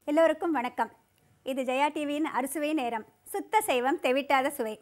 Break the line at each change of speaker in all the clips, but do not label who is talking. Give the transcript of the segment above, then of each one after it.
எல்லோருக்கும் வணக்கம் இது ஜெயா டிவியின் அறுசுவை நேரம் சுத்த சைவம் தெவிட்டாத சுவை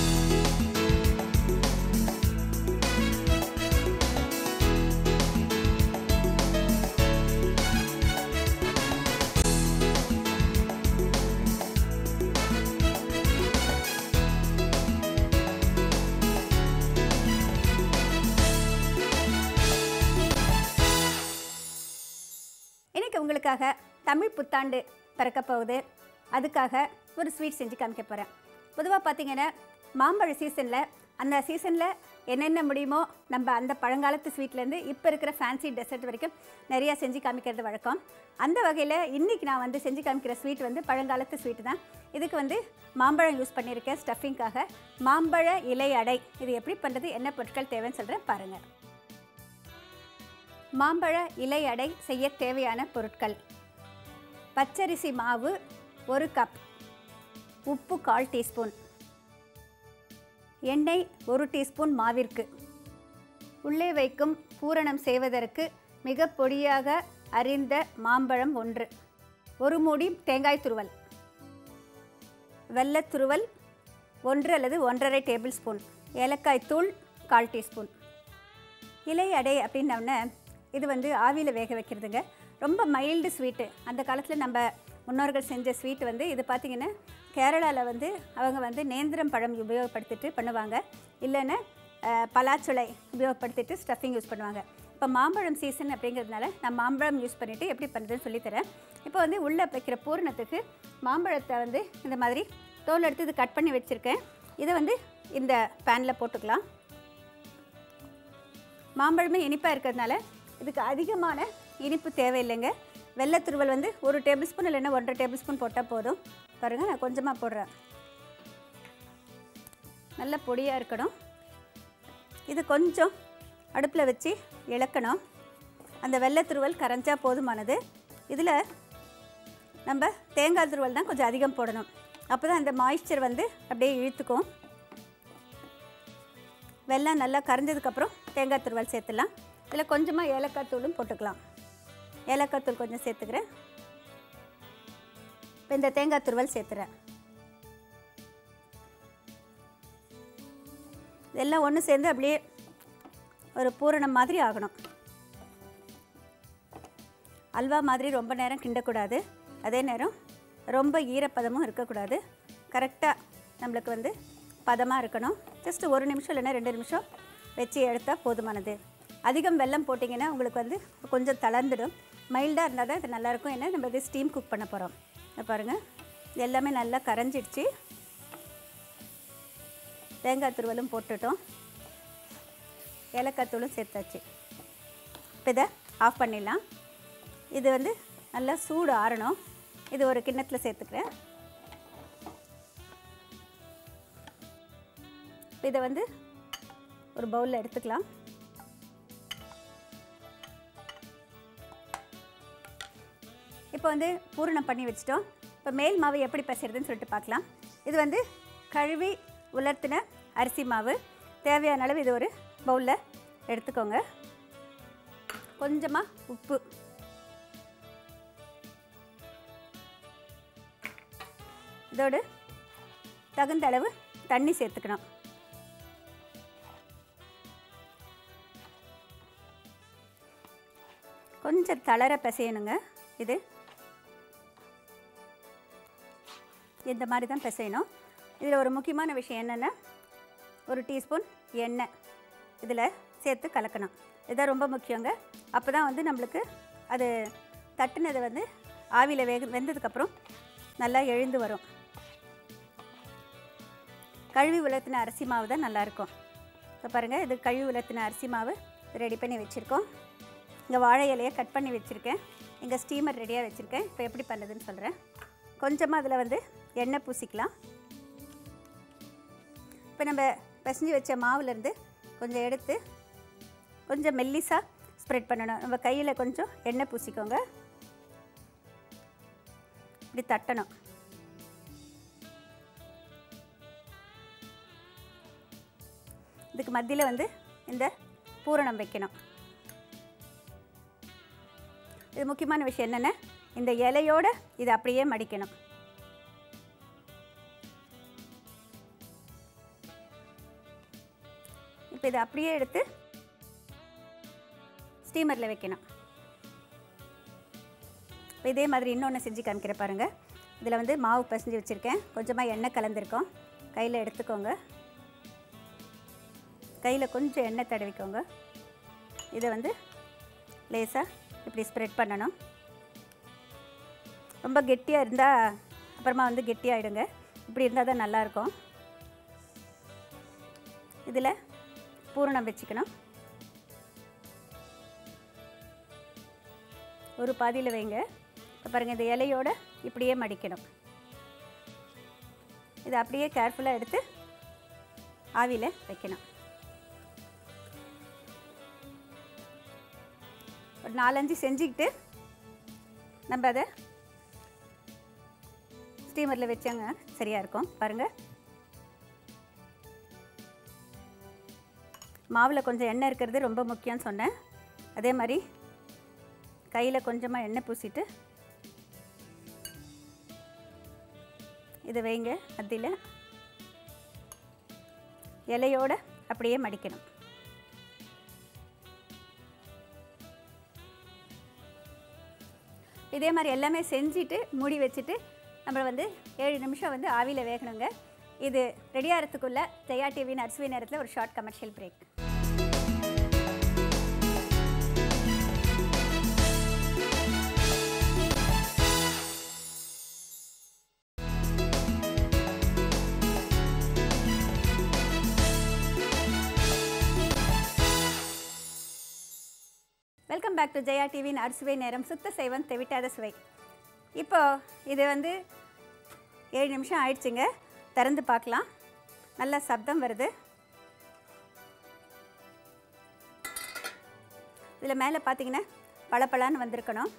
இன்னைக்கு உங்களுக்காக தமிழ் புத்தாண்டு பிறக்க போகுது அதுக்காக ஒரு ஸ்வீட் செஞ்சு காமிக்க போகிறேன் பொதுவாக பார்த்தீங்கன்னா மாம்பழ சீசனில் அந்த சீசனில் என்னென்ன முடியுமோ நம்ம அந்த பழங்காலத்து ஸ்வீட்லேருந்து இப்போ இருக்கிற ஃபேன்சி டெசர்ட் வரைக்கும் நிறையா செஞ்சு காமிக்கிறது வழக்கம் அந்த வகையில் இன்றைக்கி நான் வந்து செஞ்சு காமிக்கிற ஸ்வீட் வந்து பழங்காலத்து ஸ்வீட் தான் இதுக்கு வந்து மாம்பழம் யூஸ் பண்ணியிருக்கேன் ஸ்டஃபிங்காக மாம்பழ இலை அடை இது எப்படி பண்ணுறது என்ன பொருட்கள் தேவைன்னு சொல்கிறேன் பாருங்கள் மாம்பழ இலை அடை செய்ய தேவையான பொருட்கள் பச்சரிசி மாவு ஒரு கப் உப்பு கால் டீஸ்பூன் எண்ணெய் ஒரு டீஸ்பூன் மாவிற்கு உள்ளே வைக்கும் பூரணம் செய்வதற்கு மிக பொடியாக அரிந்த மாம்பழம் ஒன்று ஒரு மூடி தேங்காய் துருவல் வெள்ளத் துருவல் ஒன்று அல்லது ஒன்றரை டேபிள் ஸ்பூன் ஏலக்காய் தூள் கால் டீஸ்பூன் இலை அடை அப்படின்னோடனே இது வந்து ஆவியில் வேக வைக்கிறதுங்க ரொம்ப மைல்டு ஸ்வீட்டு அந்த காலத்தில் நம்ம முன்னோர்கள் செஞ்ச ஸ்வீட் வந்து இது பார்த்திங்கன்னா கேரளாவில் வந்து அவங்க வந்து நேந்திரம் பழம் உபயோகப்படுத்திட்டு பண்ணுவாங்க இல்லைன்னா அஹ், பலாச்சுளை உபயோகப்படுத்திட்டு ஸ்டஃபிங் யூஸ் பண்ணுவாங்க இப்போ மாம்பழம் சீசன் அப்படிங்கிறதுனால நான் மாம்பழம் யூஸ் பண்ணிவிட்டு எப்படி பண்ணுறதுன்னு சொல்லித்தரேன் இப்போ வந்து உள்ளே வைக்கிற பூரணத்துக்கு மாம்பழத்தை வந்து இந்த மாதிரி தோல் எடுத்து இது கட் பண்ணி வச்சுருக்கேன் இதை வந்து இந்த பேனில் போட்டுக்கலாம் மாம்பழமே இனிப்பாக இருக்கிறதுனால இதுக்கு அதிகமான இனிப்பு தேவையில்லைங்க வெள்ளைத்துருவல் வந்து ஒரு டேபிள் ஸ்பூன் இல்லைன்னா ஒன்றரை டேபிள் ஸ்பூன் போட்டால் போதும் பாருங்கள் நான் கொஞ்சமாக போடுறேன் நல்ல பொடியாக இருக்கணும் இது கொஞ்சம் அடுப்பில் வச்சு இளக்கணும் அந்த வெள்ளைத்துருவல் கரைஞ்சா போதுமானது இதில் நம்ம தேங்காய் துருவல் தான் கொஞ்சம் அதிகம் போடணும் அப்போ தான் அந்த மாய்ஸ்சர் வந்து அப்படியே இழுத்துக்கும் வெல்லம் நல்லா கரைஞ்சதுக்கப்புறம் தேங்காய் துருவல் சேர்த்துலாம் இதில் கொஞ்சமாக ஏலக்காய் தூளும் போட்டுக்கலாம் ஏலக்காய் தூள் கொஞ்சம் சேர்த்துக்கிறேன் இப்போ இந்த தேங்காய் துருவல் சேர்த்துறேன் இதெல்லாம் ஒன்று சேர்ந்து அப்படியே ஒரு பூரணம் மாதிரி ஆகணும் அல்வா மாதிரி ரொம்ப நேரம் கிண்டக்கூடாது அதே நேரம் ரொம்ப ஈரப்பதமும் இருக்கக்கூடாது கரெக்டாக நம்மளுக்கு வந்து பதமாக இருக்கணும் ஜஸ்ட் ஒரு நிமிஷம் இல்லைன்னா ரெண்டு நிமிஷம் வச்சு எடுத்தால் போதுமானது அதிகம் வெல்லம் போட்டிங்கன்னா உங்களுக்கு வந்து கொஞ்சம் தளர்ந்துடும் மைல்டாக இருந்தால் தான் இது நல்லாயிருக்கும் ஏன்னா நம்ம இது ஸ்டீம் குக் பண்ண போகிறோம் இதை பாருங்கள் இது எல்லாமே நல்லா கரைஞ்சிடுச்சு தேங்காய் துருவலும் போட்டுட்டோம் ஏலக்காய் தூளும் சேர்த்தாச்சு இப்போ இதை ஆஃப் பண்ணிடலாம் இது வந்து நல்லா சூடு ஆறணும் இது ஒரு கிண்ணத்தில் சேர்த்துக்கிறேன் இப்போ இதை வந்து ஒரு பவுலில் எடுத்துக்கலாம் இப்போ வந்து பூரணம் பண்ணி வச்சிட்டோம் இப்போ மேல் மாவு எப்படி பசைறதுன்னு சொல்லிட்டு பார்க்கலாம் இது வந்து கழுவி உலர்த்தின அரிசி மாவு தேவையான அளவு இது ஒரு பவுலில் எடுத்துக்கோங்க கொஞ்சமாக உப்பு இதோடு தகுந்த அளவு தண்ணி சேர்த்துக்கணும் கொஞ்சம் தளர பிசையணுங்க இது இந்த மாதிரி தான் பிசையணும் இதில் ஒரு முக்கியமான விஷயம் என்னென்னா ஒரு டீஸ்பூன் எண்ணெய் இதில் சேர்த்து கலக்கணும் இதுதான் ரொம்ப முக்கியங்க அப்போ தான் வந்து நம்மளுக்கு அது தட்டுனது வந்து ஆவியில் வேக வெந்ததுக்கப்புறம் நல்லா எழுந்து வரும் கழுவி உலர்த்தின அரிசி மாவு தான் நல்லாயிருக்கும் இப்போ பாருங்கள் இது கழுவி உலர்த்தின அரிசி மாவு ரெடி பண்ணி வச்சுருக்கோம் இங்கே வாழை இலையை கட் பண்ணி வச்சுருக்கேன் இங்கே ஸ்டீமர் ரெடியாக வச்சுருக்கேன் இப்போ எப்படி பண்ணுறதுன்னு சொல்கிறேன் கொஞ்சமாக அதில் வந்து எண்ணெய் பூசிக்கலாம் இப்போ நம்ம பிசைஞ்சு வச்ச மாவுலேருந்து கொஞ்சம் எடுத்து கொஞ்சம் மெல்லிஸாக ஸ்ப்ரெட் பண்ணணும் நம்ம கையில் கொஞ்சம் எண்ணெய் பூசிக்கோங்க இப்படி தட்டணும் இதுக்கு மத்தியில் வந்து இந்த பூரணம் வைக்கணும் இது முக்கியமான விஷயம் என்னென்ன இந்த இலையோட இதை அப்படியே மடிக்கணும் இப்போ இதை அப்படியே எடுத்து ஸ்டீமரில் வைக்கணும் இப்போ இதே மாதிரி இன்னொன்று செஞ்சு காமிக்கிற பாருங்கள் இதில் வந்து மாவு பிசைஞ்சு வச்சுருக்கேன் கொஞ்சமாக எண்ணெய் கலந்துருக்கோம் கையில் எடுத்துக்கோங்க கையில் கொஞ்சம் எண்ணெய் தடவிக்கோங்க இதை வந்து லேசாக இப்படி ஸ்ப்ரெட் பண்ணணும் ரொம்ப கெட்டியாக இருந்தால் அப்புறமா வந்து கெட்டியாகிடுங்க இப்படி இருந்தால் தான் நல்லாயிருக்கும் இதில் பூரணம் வச்சுக்கணும் ஒரு பாதியில் வைங்க இப்போ பாருங்கள் இந்த இலையோட இப்படியே மடிக்கணும் இதை அப்படியே கேர்ஃபுல்லாக எடுத்து ஆவியில் வைக்கணும் ஒரு நாலஞ்சு செஞ்சுக்கிட்டு நம்ம அதை ஸ்டீமரில் வச்சாங்க சரியாக இருக்கும் பாருங்கள் மாவில் கொஞ்சம் எண்ணெய் இருக்கிறது ரொம்ப முக்கியம்னு சொன்னேன் அதே மாதிரி கையில் கொஞ்சமாக எண்ணெய் பூசிட்டு இதை வைங்க அதில் இலையோட அப்படியே மடிக்கணும் இதே மாதிரி எல்லாமே செஞ்சுட்டு மூடி வச்சுட்டு நம்ம வந்து ஏழு நிமிஷம் வந்து ஆவியில் வேகணுங்க இது ரெடி ஆகிறதுக்குள்ளே ஜெயா டிவியின் அரிசுவை நேரத்தில் ஒரு short commercial break welcome back to Jaya TV அறுசுவை நேரம் சுத்த செய்வன் தெவிட்டாத சுவை இப்போ இது வந்து ஏழு நிமிஷம் ஆயிடுச்சுங்க திறந்து பார்க்கலாம் நல்ல சப்தம் வருது இதில் மேலே பார்த்தீங்கன்னா பளபளன்னு வந்திருக்கணும்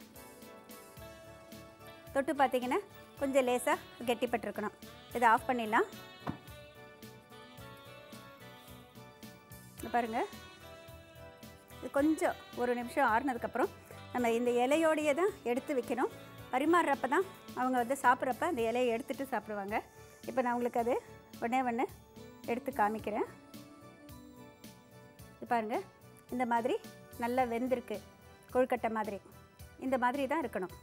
தொட்டு பார்த்தீங்கன்னா கொஞ்சம் லேசாக கெட்டிப்பட்டிருக்கணும் இதை ஆஃப் பண்ணிடலாம் இங்க பாருங்க இது கொஞ்சம் ஒரு நிமிஷம் ஆறுனதுக்கப்புறம் நம்ம இந்த இலையோடையே தான் எடுத்து வைக்கணும் பரிமாறுறப்ப தான் அவங்க வந்து சாப்பிட்றப்ப அந்த இலையை எடுத்துகிட்டு சாப்பிடுவாங்க இப்போ நான் உங்களுக்கு அது ஒன்றே ஒன்று எடுத்து காமிக்கிறேன் இது பாருங்க இந்த மாதிரி நல்லா வெந்திருக்கு கொழுக்கட்டை மாதிரி இந்த மாதிரி தான் இருக்கணும்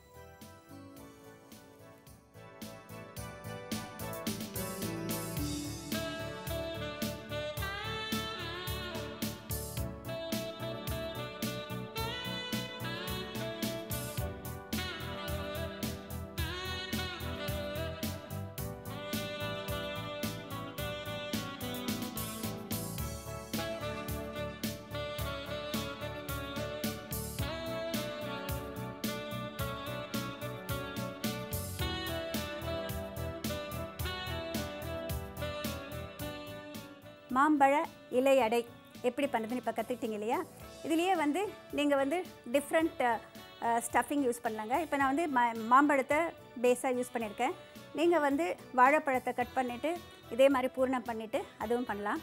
மாம்பழ இலை அடை எப்படி பண்ணுறதுன்னு இப்போ கற்றுக்கிட்டீங்க இல்லையா இதுலேயே வந்து நீங்கள் வந்து டிஃப்ரெண்ட் ஸ்டஃபிங் யூஸ் பண்ணலாங்க இப்போ நான் வந்து மா மாம்பழத்தை பேஸாக யூஸ் பண்ணியிருக்கேன் நீங்கள் வந்து வாழைப்பழத்தை கட் பண்ணிவிட்டு இதே மாதிரி பூர்ணம் பண்ணிவிட்டு அதுவும் பண்ணலாம்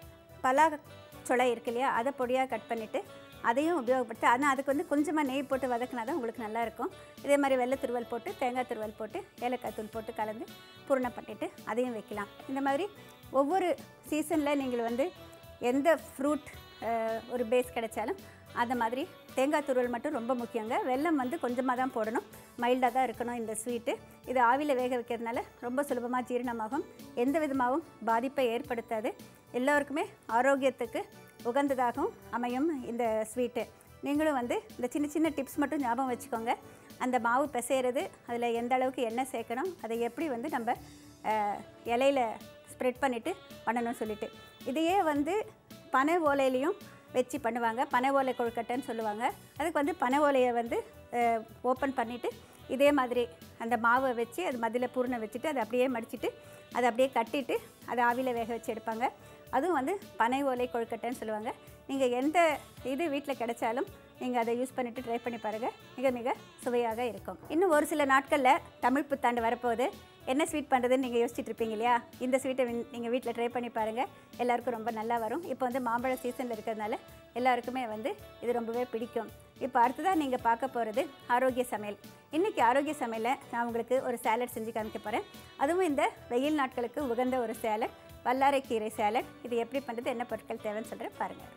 பலா சொலை இருக்கு இல்லையா அதை பொடியாக கட் பண்ணிவிட்டு அதையும் உபயோகப்படுத்தி ஆனால் அதுக்கு வந்து கொஞ்சமாக நெய் போட்டு வதக்கினா தான் உங்களுக்கு நல்லா இருக்கும் இதே மாதிரி வெள்ளை துருவல் போட்டு தேங்காய் துருவல் போட்டு ஏலக்காய் தூள் போட்டு கலந்து பூரணம் பண்ணிவிட்டு அதையும் வைக்கலாம் இந்த மாதிரி ஒவ்வொரு சீசனில் நீங்கள் வந்து எந்த ஃப்ரூட் ஒரு பேஸ் கிடைச்சாலும் அந்த மாதிரி தேங்காய் துருவல் மட்டும் ரொம்ப முக்கியங்க வெல்லம் வந்து கொஞ்சமாக தான் போடணும் மைல்டாக தான் இருக்கணும் இந்த ஸ்வீட்டு இது ஆவியில் வேக வைக்கிறதுனால ரொம்ப சுலபமாக ஜீரணமாகும் எந்த விதமாகவும் பாதிப்பை ஏற்படுத்தாது எல்லோருக்குமே ஆரோக்கியத்துக்கு உகந்ததாகவும் அமையும் இந்த ஸ்வீட்டு நீங்களும் வந்து இந்த சின்ன சின்ன டிப்ஸ் மட்டும் ஞாபகம் வச்சுக்கோங்க அந்த மாவு பிசைகிறது அதில் எந்த அளவுக்கு எண்ணெய் சேர்க்கணும் அதை எப்படி வந்து நம்ம அஹ், இலையில ஸ்ப்ரெட் பண்ணிவிட்டு பண்ணணும்னு சொல்லிட்டு இதையே வந்து பனை ஓலையிலையும் வச்சு பண்ணுவாங்க பனை ஓலை கொழுக்கட்டைன்னு சொல்லுவாங்க அதுக்கு வந்து பனை ஓலையை வந்து ஓப்பன் பண்ணிவிட்டு இதே மாதிரி அந்த மாவை வச்சு அது மதியில் பூரணை வச்சுட்டு அதை அப்படியே மடிச்சிட்டு அதை அப்படியே கட்டிட்டு அதை ஆவியில் வேக வச்சு எடுப்பாங்க அதுவும் வந்து பனை ஓலை கொழுக்கட்டைன்னு சொல்லுவாங்க நீங்கள் எந்த இது வீட்டில் கிடைச்சாலும் நீங்கள் அதை யூஸ் பண்ணிவிட்டு ட்ரை பண்ணி பாருங்கள் மிக மிக சுவையாக இருக்கும் இன்னும் ஒரு சில நாட்களில் தமிழ் புத்தாண்டு வரப்போகுது என்ன ஸ்வீட் பண்ணுறதுன்னு நீங்கள் யோசிச்சுட்டு இருப்பீங்க இல்லையா இந்த ஸ்வீட்டை நீங்கள் வீட்டில் ட்ரை பண்ணி பாருங்கள் எல்லாருக்கும் ரொம்ப நல்லா வரும் இப்போ வந்து மாம்பழ சீசனில் இருக்கிறதுனால எல்லாருக்குமே வந்து இது ரொம்பவே பிடிக்கும் இப்போ அடுத்ததாக நீங்கள் பார்க்க போகிறது ஆரோக்கிய சமையல் இன்றைக்கி ஆரோக்கிய சமையலில் நான் உங்களுக்கு ஒரு சேலட் செஞ்சு காமிக்க போகிறேன் அதுவும் இந்த வெயில் நாட்களுக்கு உகந்த ஒரு சேலட் வல்லாரைக்கீரை சேலட் இது எப்படி பண்ணுறது என்ன பொருட்கள் தேவைன்னு சொல்கிறேன் பாருங்கள்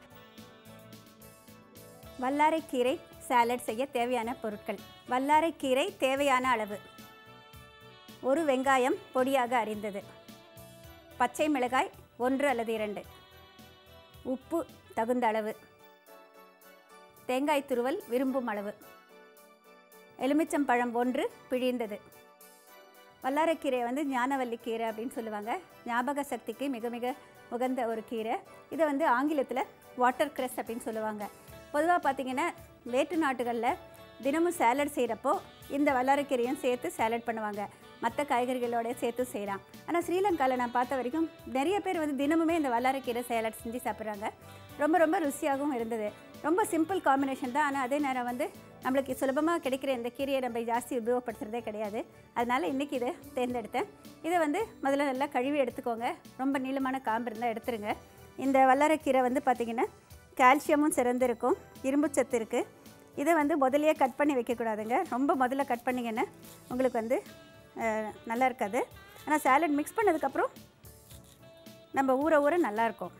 வல்லாரைக்கீரை சேலட் செய்ய தேவையான பொருட்கள் வல்லாரைக்கீரை தேவையான அளவு ஒரு வெங்காயம் பொடியாக அரிந்தது பச்சை மிளகாய் ஒன்று அல்லது இரண்டு உப்பு தகுந்த அளவு தேங்காய் துருவல் விரும்பும் அளவு எலுமிச்சம்பழம் ஒன்று பிழிந்தது வல்லாரைக்கீரை வந்து ஞானவல்லி கீரை அப்படின்னு சொல்லுவாங்க ஞாபக சக்திக்கு மிக மிக உகந்த ஒரு கீரை இதை வந்து ஆங்கிலத்தில் வாட்டர் கிரஸ் அப்படின்னு சொல்லுவாங்க பொதுவாக பார்த்தீங்கன்னா வேற்று நாட்டுகளில் தினமும் சேலட் செய்கிறப்போ இந்த வல்லாரைக்கீரையும் சேர்த்து சேலட் பண்ணுவாங்க மற்ற காய்கறிகளோட சேர்த்து செய்யலாம் ஆனால் ஸ்ரீலங்காவில் நான் பார்த்த வரைக்கும் நிறைய பேர் வந்து தினமுமே இந்த வல்லாரைக்கீரை சேலட் செஞ்சு சாப்பிட்றாங்க ரொம்ப ரொம்ப ருசியாகவும் இருந்தது ரொம்ப சிம்பிள் காம்பினேஷன் தான் ஆனால் அதே நேரம் வந்து நம்மளுக்கு சுலபமாக கிடைக்கிற இந்த கீரையை நம்ம ஜாஸ்தி உபயோகப்படுத்துகிறதே கிடையாது அதனால் இன்றைக்கி இதை தேர்ந்தெடுத்தேன் இதை வந்து முதல்ல நல்லா கழுவி எடுத்துக்கோங்க ரொம்ப நீளமான காம்பு இருந்தால் எடுத்துருங்க இந்த வல்லாரைக்கீரை வந்து பார்த்திங்கன்னா கால்சியமும் சிறந்திருக்கும் இரும்புச்சத்து இருக்குது இதை வந்து முதலையே கட் பண்ணி வைக்கக்கூடாதுங்க ரொம்ப முதல்ல கட் பண்ணிங்கன்னா உங்களுக்கு வந்து அஹ், நல்லா இருக்காது ஆனால் சாலட் மிக்ஸ் பண்ணதுக்கப்புறம் நம்ம ஊற ஊற நல்லாயிருக்கும்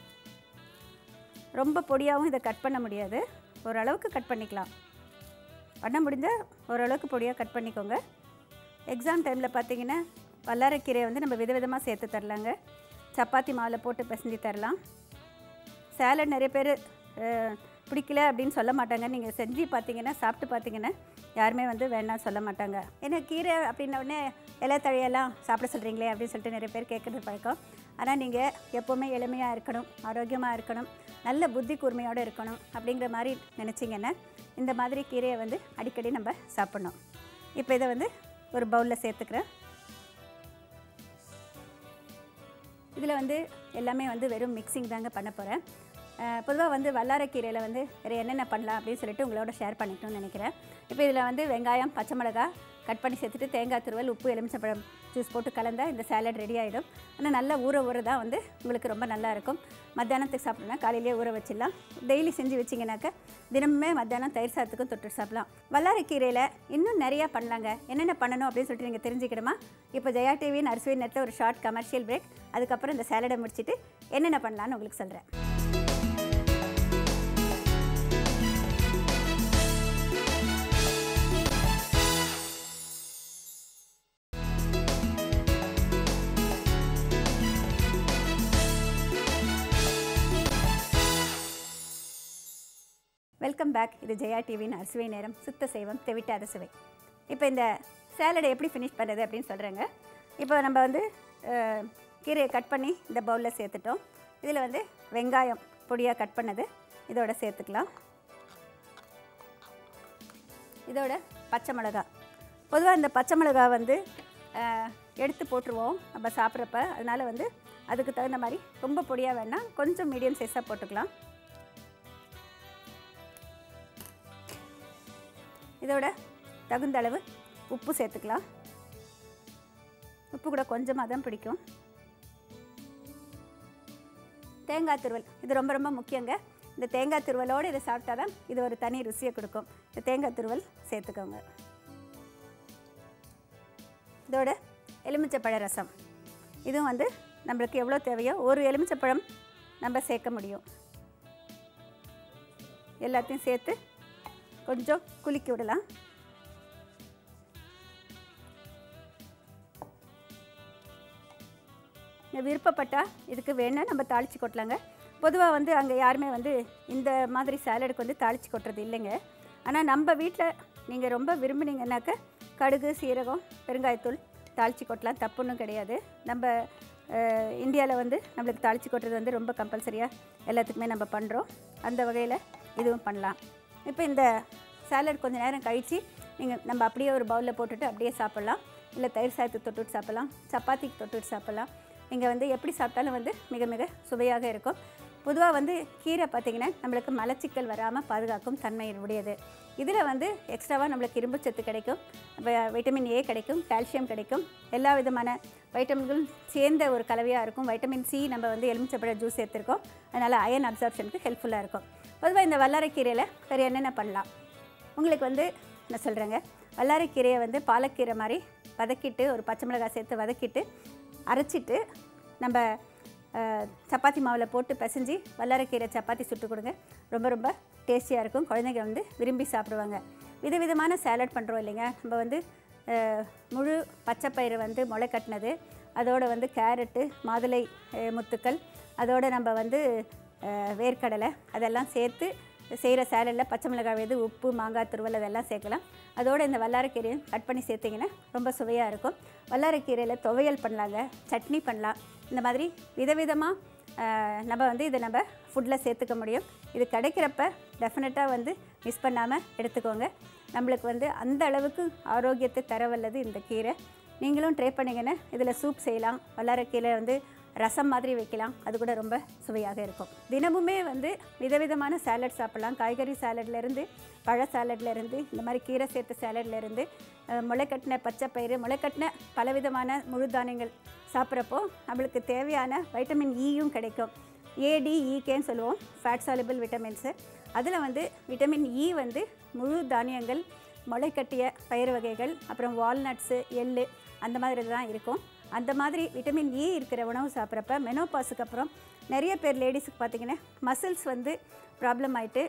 ரொம்ப பொடியாகவும் இதை கட் பண்ண முடியாது ஓரளவுக்கு கட் பண்ணிக்கலாம் பண்ண முடிஞ்சால் ஓரளவுக்கு பொடியாக கட் பண்ணிக்கோங்க எக்ஸாம் டைமில் பார்த்தீங்கன்னா வல்லாரைக்கீரையை வந்து நம்ம விதவிதமாக சேர்த்து தரலாங்க சப்பாத்தி மாவில் போட்டு பிசைஞ்சு தரலாம் சேலட் நிறைய பேர் அஹ், பிடிக்கல அப்படின்னு சொல்ல மாட்டாங்க நீங்கள் செஞ்சு பார்த்தீங்கன்னா சாப்பிட்டு பார்த்தீங்கன்னா யாருமே வந்து வேணாம் சொல்ல மாட்டாங்க ஏன்னா கீரை அப்படின்ன உடனே இலை தழையெல்லாம் சாப்பிட சொல்கிறீங்களே அப்படின்னு சொல்லிட்டு நிறைய பேர் கேட்குறது பழக்கம் ஆனால் நீங்கள் எப்போவுமே எளிமையாக இருக்கணும் ஆரோக்கியமாக இருக்கணும் நல்ல புத்தி கூர்மையோடு இருக்கணும் அப்படிங்கிற மாதிரி நினச்சிங்கன்னா இந்த மாதிரி கீரையை வந்து அடிக்கடி நம்ம சாப்பிட்ணும் இப்போ இதை வந்து ஒரு பவுலில் சேர்த்துக்கிறேன் இதில் வந்து எல்லாமே வந்து வெறும் மிக்சிங் தாங்க பண்ண போகிறேன் பொதுவாக வந்து வல்லாரைக்கீரையில் வந்து வேறு என்னென்ன பண்ணலாம் அப்படின்னு சொல்லிட்டு உங்களோட ஷேர் பண்ணிக்கணும்னு நினைக்கிறேன் இப்போ இதில் வந்து வெங்காயம் பச்சை மிளகா கட் பண்ணி சேர்த்துட்டு தேங்காய் துருவல் உப்பு எலுமிச்சப்பழம் ஜூஸ் போட்டு கலந்தால் இந்த சேலட் ரெடி ஆகிடும் ஆனால் நல்லா ஊற ஊற தான் வந்து உங்களுக்கு ரொம்ப நல்லா இருக்கும் மத்தியானத்துக்கு சாப்பிட்ணுன்னா காலையிலேயே ஊற வச்சிடலாம் டெய்லி செஞ்சு வச்சிங்கனாக்கா தினமுமே மத்தியானம் தயிர் சாதத்துக்கும் தொட்டு சாப்பிடலாம் வல்லாரைக்கீரையில் இன்னும் நிறையா பண்ணலாங்க என்னென்ன பண்ணணும் அப்படின்னு சொல்லிட்டு நீங்கள் தெரிஞ்சுக்கிடுமா இப்போ ஜெயா டிவி நர்ஸ்வி நெட்டில் ஒரு ஷார்ட் கமர்ஷியல் பிரேக் அதுக்கப்புறம் இந்த சேலடை முடிச்சுட்டு என்னென்ன பண்ணலான்னு உங்களுக்கு சொல்கிறேன் வெல்கம் பேக் இது ஜெயா டிவியின் அறுசுவை நேரம் சுத்த செய்வம் தெவிட்டாத சுவை இப்போ இந்த சேலடை எப்படி ஃபினிஷ் பண்ணுறது அப்படின்னு சொல்கிறேங்க இப்போ நம்ம வந்து அஹ், கீரையை கட் பண்ணி இந்த பவுலில் சேர்த்துட்டோம் இதில் வந்து வெங்காயம் பொடியாக கட் பண்ணது இதோட சேர்த்துக்கலாம் இதோட பச்சை மிளகா பொதுவாக இந்த பச்சை மிளகா வந்து அஹ், எடுத்து போட்டுருவோம் நம்ம சாப்பிட்றப்ப அதனால் வந்து அதுக்கு தகுந்த மாதிரி ரொம்ப பொடியாக வேணால் கொஞ்சம் மீடியம் சைஸாக போட்டுக்கலாம் இதோட தகுந்த அளவு உப்பு சேர்த்துக்கலாம் உப்பு கூட கொஞ்சமாக தான் பிடிக்கும் தேங்காய் துருவல் இது ரொம்ப ரொம்ப முக்கியங்க இந்த தேங்காய் துருவலோடு இதை சாப்பிட்டா தான் இது ஒரு தனி ருசியை கொடுக்கும் இந்த தேங்காய் துருவல் சேர்த்துக்கோங்க இதோட எலுமிச்சப்பழ ரசம் இதுவும் வந்து நம்மளுக்கு எவ்வளோ தேவையோ ஒரு எலுமிச்சப்பழம் நம்ம சேர்க்க முடியும் எல்லாத்தையும் சேர்த்து கொஞ்சம் குலுக்கி விடலாம் விருப்பப்பட்டால் இதுக்கு வேணால் நம்ம தாளித்து கொட்டலாங்க பொதுவாக வந்து அங்கே யாருமே வந்து இந்த மாதிரி சாலடுக்கு வந்து தாளித்து கொட்டுறது இல்லைங்க ஆனால் நம்ம வீட்டில் நீங்கள் ரொம்ப விரும்புனீங்கன்னாக்க கடுகு சீரகம் பெருங்காயத்தூள் தாளித்து கொட்டலாம் தப்புன்னும் கிடையாது நம்ம இந்தியாவில் வந்து நம்மளுக்கு தாளித்து கொட்டுறது வந்து ரொம்ப கம்பல்சரியாக எல்லாத்துக்குமே நம்ம பண்ணுறோம் அந்த வகையில் இதுவும் பண்ணலாம் இப்போ இந்த சாலட் கொஞ்சம் நேரம் கழித்து நீங்கள் நம்ம அப்படியே ஒரு பவுலில் போட்டுட்டு அப்படியே சாப்பிட்லாம் இல்லை தயிர் சாதத்துக்கு தொட்டுட்டு சாப்பிட்லாம் சப்பாத்திக்கு தொட்டுட்டு சாப்பிட்லாம் நீங்கள் வந்து எப்படி சாப்பிட்டாலும் வந்து மிக மிக சுவையாக இருக்கும் பொதுவாக வந்து கீரை பார்த்திங்கன்னா நம்மளுக்கு மலச்சிக்கல் வராமல் பாதுகாக்கும் தன்மை உடையது இதில் வந்து எக்ஸ்ட்ராவாக நம்மளுக்கு இரும்புச்சத்து கிடைக்கும் வ- வைட்டமின் ஏ கிடைக்கும் கால்சியம் கிடைக்கும் எல்லா விதமான வைட்டமின்களும் சேர்ந்த ஒரு கலவையாக இருக்கும் வைட்டமின் சி நம்ம வந்து எலுமிச்சப்பழ ஜூஸ் சேர்த்துருக்கோம் அதனால் அயன் அப்சார்ப்ஷனுக்கு ஹெல்ப்ஃபுல்லாக இருக்கும் பொதுவாக இந்த வல்லாரைக்கீரையில் வேறு என்னென்ன பண்ணலாம் உங்களுக்கு வந்து நான் சொல்கிறேங்க வல்லாரைக்கீரையை வந்து பாலக்கீரை மாதிரி வதக்கிட்டு ஒரு பச்சை மிளகாய் சேர்த்து வதக்கிட்டு அரைச்சிட்டு நம்ம அஹ், சப்பாத்தி மாவில் போட்டு பிசைஞ்சு வல்லாரைக்கீரை சப்பாத்தி சுட்டு கொடுங்க ரொம்ப ரொம்ப டேஸ்டியாக இருக்கும் குழந்தைங்க வந்து விரும்பி சாப்பிடுவாங்க விதவிதமான சேலட் பண்ணுறோம் இல்லைங்க நம்ம வந்து அஹ், முழு பச்சைப்பயிறு வந்து முளை கட்டினது அதோட வந்து கேரட்டு மாதுளை அஹ், முத்துக்கள் அதோட நம்ம வந்து அஹ், வேர்க்கடலை அதெல்லாம் சேர்த்து செய்கிற சேலடில் பச்சை மிளகாய் வேது உப்பு மாங்காய் துருவல் அதெல்லாம் சேர்க்கலாம் அதோடு இந்த வல்லாரைக்கீரையும் கட் பண்ணி சேர்த்திங்கன்னா ரொம்ப சுவையாக இருக்கும் வல்லாரைக்கீரையில் துவையல் பண்ணலாங்க சட்னி பண்ணலாம் இந்த மாதிரி விதவிதமாக நம்ம வந்து இதை நம்ம ஃபுட்டில் சேர்த்துக்க முடியும் இது கிடைக்கிறப்ப டெஃபினட்டாக வந்து மிஸ் பண்ணாமல் எடுத்துக்கோங்க நம்மளுக்கு வந்து அந்த அளவுக்கு ஆரோக்கியத்தை தரவல்லது இந்த கீரை நீங்களும் ட்ரை பண்ணிங்கன்னா இதில் சூப் செய்யலாம் வல்லாரைக்கீரை வந்து ரசம் மாதிரி வைக்கலாம் அது கூட ரொம்ப சுவையாக இருக்கும் தினமுமே வந்து விதவிதமான சாலட் சாப்பிட்லாம் காய்கறி சாலட்லேருந்து பழ சாலட்லேருந்து இந்த மாதிரி கீரை சேர்த்த சாலட்லேருந்து முளைக்கட்டின பச்சைப்பயிறு முளைக்கட்டின பலவிதமான முழு தானியங்கள் சாப்பிட்றப்போ நம்மளுக்கு தேவையான வைட்டமின் ஈயும் கிடைக்கும் ஏடிஇகேன்னு சொல்லுவோம் ஃபேட் சாலிபிள் விட்டமின்ஸு அதில் வந்து விட்டமின் இ வந்து முழு தானியங்கள் முளைக்கட்டிய பயிறு வகைகள் அப்புறம் வால்நட்ஸு எள்ளு அந்த மாதிரி தான் இருக்கும் அந்த மாதிரி விட்டமின் இ இருக்கிற உணவு சாப்பிட்றப்ப மெனோபாஸுக்கு அப்புறம் நிறைய பேர் லேடிஸுக்கு பார்த்தீங்கன்னா மசில்ஸ் வந்து ப்ராப்ளம் ஆயிட்டு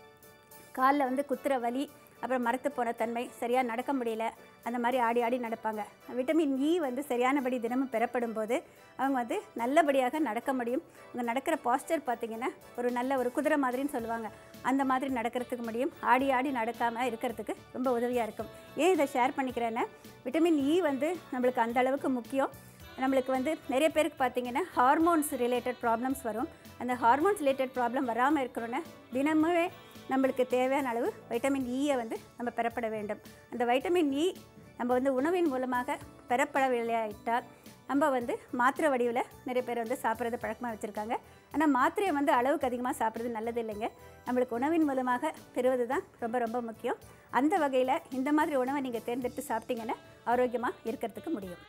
காலில் வந்து குத்துற வலி அப்புறம் மரத்து போன தன்மை சரியாக நடக்க முடியல அந்த மாதிரி ஆடி ஆடி நடப்பாங்க விட்டமின் இ வந்து சரியானபடி தினமும் பெறப்படும் போது அவங்க வந்து நல்லபடியாக நடக்க முடியும் அவங்க நடக்கிற பாஸ்டர் பார்த்திங்கன்னா ஒரு நல்ல ஒரு குதிரை மாதிரின்னு சொல்லுவாங்க அந்த மாதிரி நடக்கிறதுக்கு முடியும் ஆடி ஆடி நடக்காமல் இருக்கிறதுக்கு ரொம்ப உதவியாக இருக்கும் ஏன் இதை ஷேர் பண்ணிக்கிறேன்னா விட்டமின் இ வந்து நம்மளுக்கு அந்த அளவுக்கு முக்கியம் நம்மளுக்கு வந்து நிறைய பேருக்கு பார்த்தீங்கன்னா ஹார்மோன்ஸ் ரிலேட்டட் ப்ராப்ளம்ஸ் வரும் அந்த ஹார்மோன்ஸ் ரிலேட்டட் ப்ராப்ளம் வராமல் இருக்கணும்னா தினமுமே நம்மளுக்கு தேவையான அளவு வைட்டமின் ஈயை வந்து நம்ம பெறப்பட வேண்டும் அந்த வைட்டமின் இ நம்ம வந்து உணவின் மூலமாக பெறப்படவில்லையாயிட்டால் நம்ம வந்து மாத்திரை வடிவில் நிறைய பேர் வந்து சாப்பிட்றது பழக்கமாக வச்சுருக்காங்க ஆனால் மாத்திரையை வந்து அளவுக்கு அதிகமாக சாப்பிட்றது நல்லது இல்லைங்க நம்மளுக்கு உணவின் மூலமாக பெறுவது தான் ரொம்ப ரொம்ப முக்கியம் அந்த வகையில் இந்த மாதிரி உணவை நீங்கள் தேர்ந்தெடுத்து சாப்பிட்டீங்கன்னா ஆரோக்கியமாக இருக்கிறதுக்கு முடியும்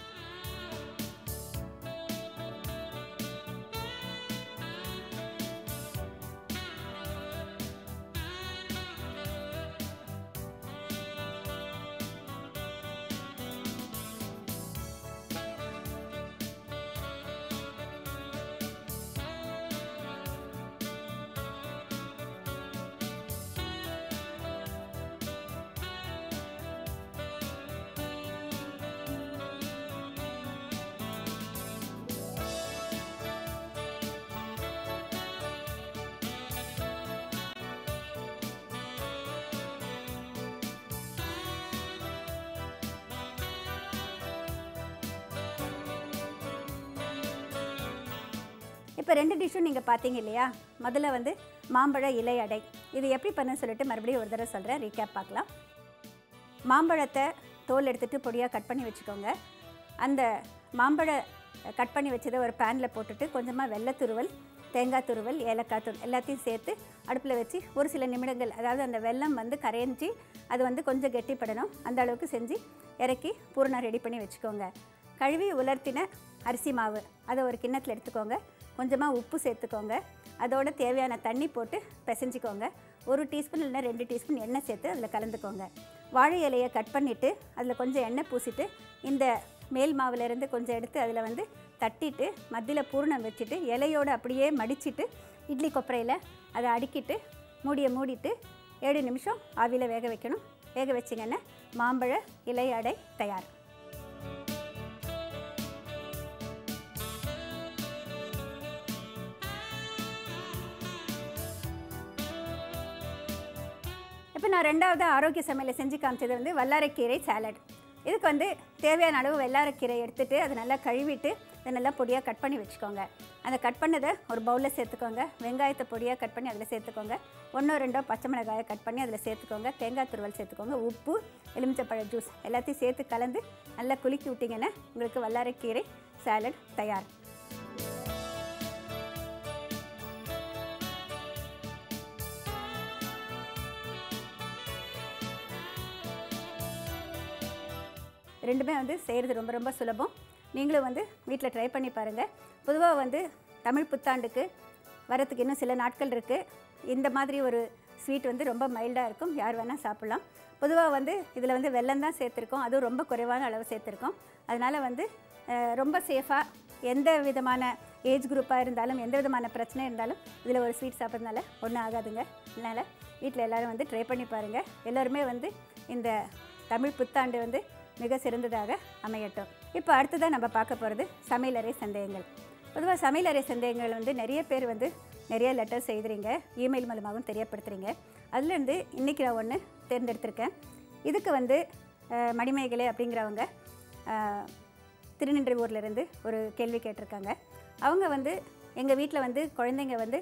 இப்போ ரெண்டு டிஷ்ஷும் நீங்கள் பார்த்தீங்க இல்லையா முதல்ல வந்து மாம்பழ இலை அடை இது எப்படி பண்ண சொல்லிட்டு மறுபடியும் ஒரு தடவை சொல்கிறேன் ரீகேப் பார்க்கலாம் மாம்பழத்தை தோல் எடுத்துகிட்டு பொடியாக கட் பண்ணி வச்சுக்கோங்க அந்த மாம்பழ கட் பண்ணி வச்சதை ஒரு பேனில் போட்டுட்டு கொஞ்சமாக வெள்ளை துருவல் தேங்காய் துருவல் ஏலக்காய் தூள் எல்லாத்தையும் சேர்த்து அடுப்பில் வச்சு ஒரு சில நிமிடங்கள் அதாவது அந்த வெல்லம் வந்து கரைஞ்சி அது வந்து கொஞ்சம் கெட்டிப்படணும் அந்த அளவுக்கு செஞ்சு இறக்கி பூரணம் ரெடி பண்ணி வச்சுக்கோங்க கழுவி உலர்த்தின அரிசி மாவு அதை ஒரு கிண்ணத்தில் எடுத்துக்கோங்க கொஞ்சமாக உப்பு சேர்த்துக்கோங்க அதோட தேவையான தண்ணி போட்டு பிசைஞ்சிக்கோங்க ஒரு டீஸ்பூன் இல்லைன்னா ரெண்டு டீஸ்பூன் எண்ணெய் சேர்த்து அதில் கலந்துக்கோங்க வாழை இலையை கட் பண்ணிவிட்டு அதில் கொஞ்சம் எண்ணெய் பூசிட்டு இந்த மேல் மாவுலேருந்து கொஞ்சம் எடுத்து அதில் வந்து தட்டிட்டு மத்தியில் பூரணம் வச்சுட்டு இலையோடு அப்படியே மடிச்சிட்டு இட்லி கொப்பரையில் அதை அடுக்கிட்டு மூடியை மூடிட்டு ஏழு நிமிஷம் ஆவியில் வேக வைக்கணும் வேக வச்சிங்கன்னா மாம்பழ இலை அடை தயார் இப்போ நான் ரெண்டாவது ஆரோக்கிய சமையலை செஞ்சு காமிச்சது வந்து வல்லாரைக்கீரை சாலட் இதுக்கு வந்து தேவையான அளவு வெள்ளாரைக்கீரை எடுத்துட்டு அதை நல்லா கழுவிட்டு அதை நல்லா பொடியாக கட் பண்ணி வச்சுக்கோங்க அந்த கட் பண்ணதை ஒரு பவுலில் சேர்த்துக்கோங்க வெங்காயத்தை பொடியாக கட் பண்ணி அதில் சேர்த்துக்கோங்க ஒன்றோ ரெண்டோ பச்சை மிளகாயை கட் பண்ணி அதில் சேர்த்துக்கோங்க தேங்காய் துருவல் சேர்த்துக்கோங்க உப்பு எலுமிச்சப்பழ ஜூஸ் எல்லாத்தையும் சேர்த்து கலந்து நல்லா குலுக்கி விட்டிங்கன்னா உங்களுக்கு வல்லாரைக்கீரை சாலட் தயார் ரெண்டுமே வந்து செய்கிறது ரொம்ப ரொம்ப சுலபம் நீங்களும் வந்து வீட்டில் ட்ரை பண்ணி பாருங்கள் பொதுவாக வந்து தமிழ் புத்தாண்டுக்கு வரத்துக்கு இன்னும் சில நாட்கள் இருக்குது இந்த மாதிரி ஒரு ஸ்வீட் வந்து ரொம்ப மைல்டாக இருக்கும் யார் வேணால் சாப்பிட்லாம் பொதுவாக வந்து இதில் வந்து வெல்லம் தான் சேர்த்துருக்கோம் அதுவும் ரொம்ப குறைவான அளவு சேர்த்துருக்கோம் அதனால் வந்து அஹ், ரொம்ப சேஃபாக எந்த விதமான ஏஜ் குரூப்பாக இருந்தாலும் எந்த விதமான பிரச்சனை இருந்தாலும் இதில் ஒரு ஸ்வீட் சாப்பிட்றதுனால ஒன்றும் ஆகாதுங்க அதனால் வீட்டில் எல்லோரும் வந்து ட்ரை பண்ணி பாருங்கள் எல்லோருமே வந்து இந்த தமிழ் புத்தாண்டு வந்து மிக சிறந்ததாக அமையட்டும் இப்போ அடுத்ததாக நம்ம பார்க்க போகிறது சமையலறை சந்தேகங்கள் பொதுவாக சமையலறை சந்தேகங்கள் வந்து நிறைய பேர் வந்து நிறைய லெட்டர்ஸ் எழுதுறீங்க இமெயில் மூலமாகவும் தெரியப்படுத்துகிறீங்க அதுலேருந்து இன்றைக்கி நான் ஒன்று தேர்ந்தெடுத்திருக்கேன் இதுக்கு வந்து அஹ், மணிமேகலை அப்படிங்கிறவங்க அஹ், திருநின்றவூர்லேருந்து ஒரு கேள்வி கேட்டிருக்காங்க அவங்க வந்து எங்கள் வீட்டில் வந்து குழந்தைங்க வந்து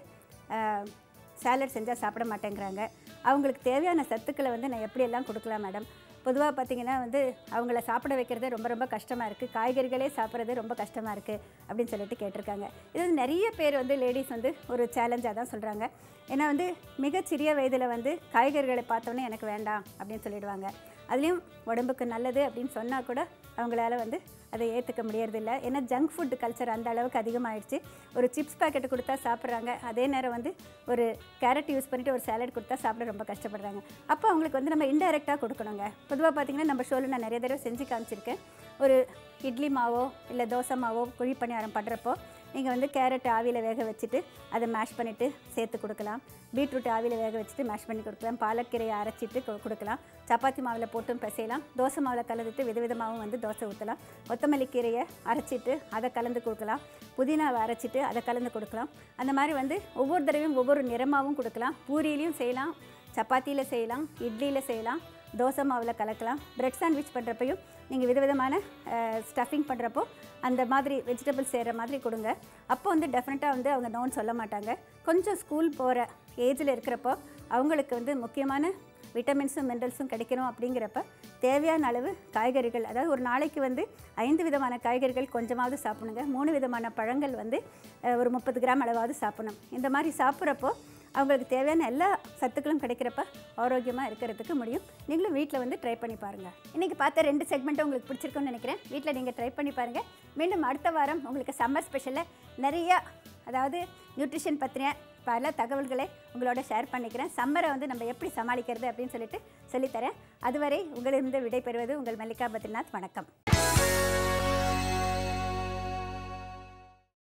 சாலட் செஞ்சால் சாப்பிட மாட்டேங்கிறாங்க அவங்களுக்கு தேவையான சத்துக்களை வந்து நான் எப்படியெல்லாம் கொடுக்கலாம் மேடம் பொதுவாக பார்த்தீங்கன்னா வந்து அவங்கள சாப்பிட வைக்கிறதே ரொம்ப ரொம்ப கஷ்டமாக இருக்குது காய்கறிகளே சாப்பிட்றது ரொம்ப கஷ்டமாக இருக்குது அப்படின்னு சொல்லிட்டு கேட்டிருக்காங்க இது வந்து நிறைய பேர் வந்து லேடிஸ் வந்து ஒரு சேலஞ்சாக தான் சொல்கிறாங்க ஏன்னா வந்து மிகச்சிறிய வயதில் வந்து காய்கறிகளை பார்த்தோன்னே எனக்கு வேண்டாம் அப்படின்னு சொல்லிடுவாங்க அதுலேயும் உடம்புக்கு நல்லது அப்படின்னு சொன்னால் கூட அவங்களால வந்து அதை ஏற்றுக்க முடியறதில்ல ஏன்னா ஜங்க் ஃபுட் கல்ச்சர் அந்த அளவுக்கு அதிகமாகிடுச்சு ஒரு சிப்ஸ் பாக்கெட் கொடுத்தா சாப்பிட்றாங்க அதே நேரம் வந்து ஒரு கேரட் யூஸ் பண்ணிவிட்டு ஒரு சாலட் கொடுத்தா சாப்பிட ரொம்ப கஷ்டப்படுறாங்க அப்போ அவங்களுக்கு வந்து நம்ம இன்டெரக்டாக கொடுக்கணுங்க பொதுவாக பார்த்தீங்கன்னா நம்ம ஷோவில் நான் நிறைய தடவை செஞ்சு காமிச்சிருக்கேன் ஒரு இட்லி மாவோ இல்லை தோசை மாவோ குழி பணியாரம் பண்ணுறப்போ நீங்கள் வந்து கேரட் ஆவியில் வேக வச்சுட்டு அதை மேஷ் பண்ணிவிட்டு சேர்த்து கொடுக்கலாம் பீட்ரூட் ஆவியில் வேக வச்சுட்டு மேஷ் பண்ணி கொடுக்கலாம் பாலக்கீரையை அரைச்சிட்டு கொ- கொடுக்கலாம் சப்பாத்தி மாவில் போட்டும் பிசையலாம் தோசை மாவில் கலந்துட்டு விதவிதமாகவும் வந்து தோசை ஊற்றலாம் கொத்தமல்லி கீரையை அரைச்சிட்டு அதை கலந்து கொடுக்கலாம் புதினாவை அரைச்சிட்டு அதை கலந்து கொடுக்கலாம் அந்த மாதிரி வந்து ஒவ்வொரு தடவையும் ஒவ்வொரு நிறமாகவும் கொடுக்கலாம் பூரியிலையும் செய்யலாம் சப்பாத்தியில் செய்யலாம் இட்லியில் செய்யலாம் தோசை மாவில் கலக்கலாம் பிரெட் சாண்ட்விச் பண்ணுறப்பையும் நீங்கள் விதவிதமான ஸ்டஃபிங் பண்ணுறப்போ அந்த மாதிரி வெஜிடபிள்ஸ் செய்கிற மாதிரி கொடுங்க அப்போ வந்து டெஃபினட்டாக வந்து அவங்க நோன்னு சொல்ல மாட்டாங்க கொஞ்சம் ஸ்கூல் போகிற ஏஜில் இருக்கிறப்போ அவங்களுக்கு வந்து முக்கியமான விட்டமின்ஸும் மினரல்ஸும் கிடைக்கணும் அப்படிங்கிறப்ப தேவையான அளவு காய்கறிகள் அதாவது ஒரு நாளைக்கு வந்து ஐந்து விதமான காய்கறிகள் கொஞ்சமாவது சாப்பிடுங்க மூணு விதமான பழங்கள் வந்து அஹ், ஒரு முப்பது கிராம் அளவாவது சாப்பிடணும் இந்த மாதிரி சாப்பிட்றப்போ அவங்களுக்கு தேவையான எல்லா சத்துக்களும் கிடைக்கிறப்ப ஆரோக்கியமாக இருக்கிறதுக்கு முடியும் நீங்களும் வீட்டில் வந்து ட்ரை பண்ணி பாருங்கள் இன்றைக்கி பார்த்த ரெண்டு செக்மெண்ட்டும் உங்களுக்கு பிடிச்சிருக்கும்னு நினைக்கிறேன் வீட்டில் நீங்கள் ட்ரை பண்ணி பாருங்கள் மீண்டும் அடுத்த வாரம் உங்களுக்கு சம்மர் ஸ்பெஷலில் நிறையா அதாவது நியூட்ரிஷன் பற்றின பல தகவல்களை உங்களோட ஷேர் பண்ணிக்கிறேன் சம்மரை வந்து நம்ம எப்படி சமாளிக்கிறது அப்படின்னு சொல்லிட்டு சொல்லித்தரேன் அதுவரை உங்களிடம் விடைபெறுவது உங்கள் மல்லிகா பத்ரிநாத் வணக்கம்